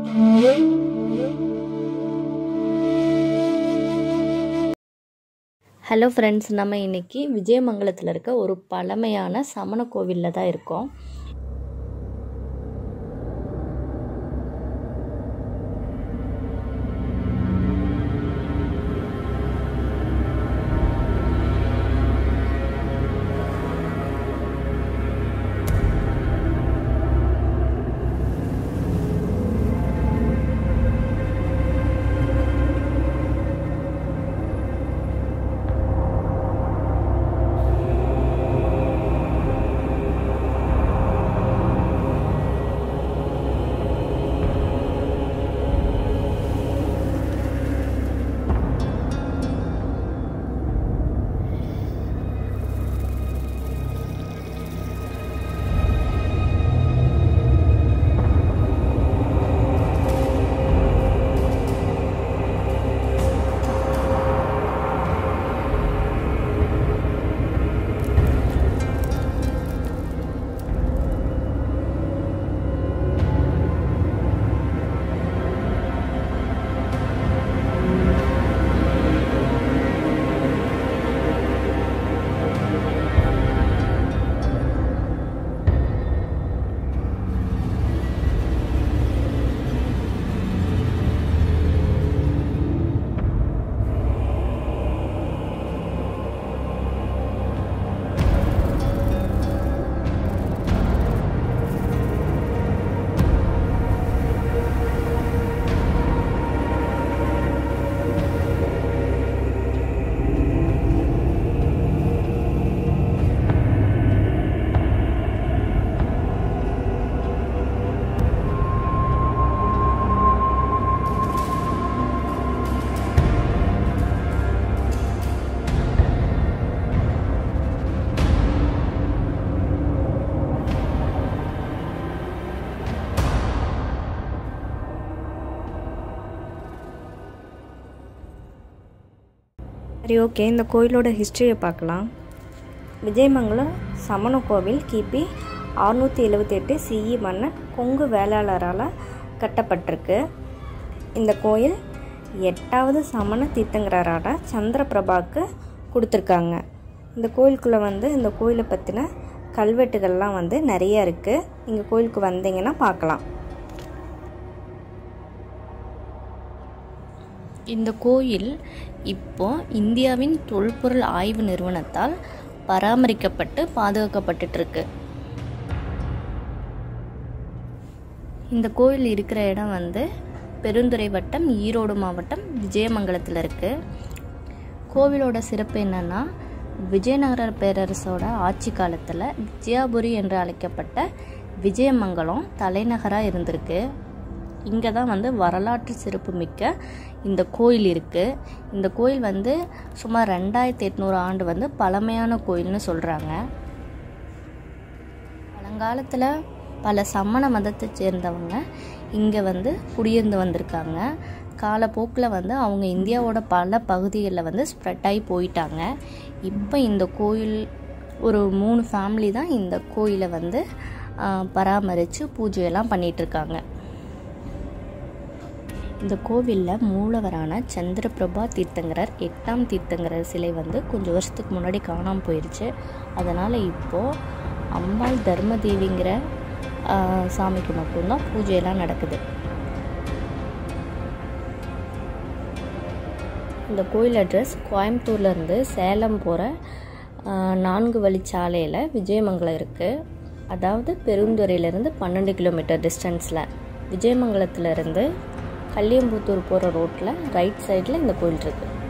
hello friends நம்ம இன்னைக்கு விஜயமங்கலத்தில் இருக்க ஒரு பழமையான சமண கோவிலில் தான் இருக்கோம் சரி ஓகே இந்த கோயிலோட ஹிஸ்ட்ரியை பார்க்கலாம் விஜயமங்கலம் சமண கோவில் கிபி அறுநூற்றி எழுபத்தெட்டு சிஇ மன்னர் கொங்கு வேளாளரால் கட்டப்பட்டிருக்கு இந்த கோயில் எட்டாவது சமண தீர்த்தங்கரான சந்திரபிரபாவுக்கு கொடுத்துருக்காங்க இந்த கோயிலுக்குள்ளே வந்து இந்த கோயிலை பற்றின கல்வெட்டுகள்லாம் வந்து நிறைய இருக்குது இங்கே கோயிலுக்கு வந்தீங்கன்னா பார்க்கலாம் இந்த கோயில் இப்போ இந்தியாவின் தொல்பொருள் ஆய்வு நிறுவனத்தால் பராமரிக்கப்பட்டு பாதுகாக்கப்பட்டுட்டு இருக்கு இந்த கோயில் இருக்கிற இடம் வந்து பெருந்துறை வட்டம் ஈரோடு மாவட்டம் விஜயமங்கலத்தில் இருக்குது கோவிலோட சிறப்பு என்னன்னா விஜயநகர பேரரசோட ஆட்சி காலத்தில் விஜயாபுரி என்று அழைக்கப்பட்ட விஜயமங்கலம் தலைநகராக இருந்திருக்கு இங்கே தான் வந்து வரலாற்று சிறப்பு மிக்க இந்த கோயில் இருக்குது இந்த கோயில் வந்து சுமார் ரெண்டாயிரத்தி எட்நூறு ஆண்டு வந்து பழமையான கோயில்னு சொல்கிறாங்க பழங்காலத்தில் பல சமண மதத்தை சேர்ந்தவங்க இங்கே வந்து குடியிருந்து வந்திருக்காங்க காலப்போக்கில் வந்து அவங்க இந்தியாவோட பல பகுதிகளில் வந்து ஸ்ப்ரெட் ஆகி போயிட்டாங்க இப்போ இந்த கோயில் ஒரு மூணு ஃபேமிலி தான் இந்த கோயிலை வந்து பராமரித்து பூஜையெல்லாம் பண்ணிகிட்ருக்காங்க இந்த கோவிலில் மூலவரான சந்திரபிரபா தீர்த்தங்கரர் எட்டாம் தீர்த்தங்கரர் சிலை வந்து கொஞ்சம் வருஷத்துக்கு முன்னாடி காணாமல் போயிடுச்சு அதனால் இப்போது அம்பாள் தர்மதேவிங்கிற சாமிக்கு மட்டும்தான் பூஜையெல்லாம் நடக்குது இந்த கோயில் அட்ரஸ் கோயம்புத்தூர்லேருந்து சேலம் போகிற நான்கு வழிச்சாலையில் விஜயமங்கலம் இருக்குது அதாவது பெருந்துறையிலேருந்து பன்னெண்டு கிலோமீட்டர் டிஸ்டன்ஸில் விஜயமங்கலத்துலேருந்து கல்லியம்புத்தூர் போகிற ரோட்டில் ரைட் சைடில் இந்த கோயில் இருக்குது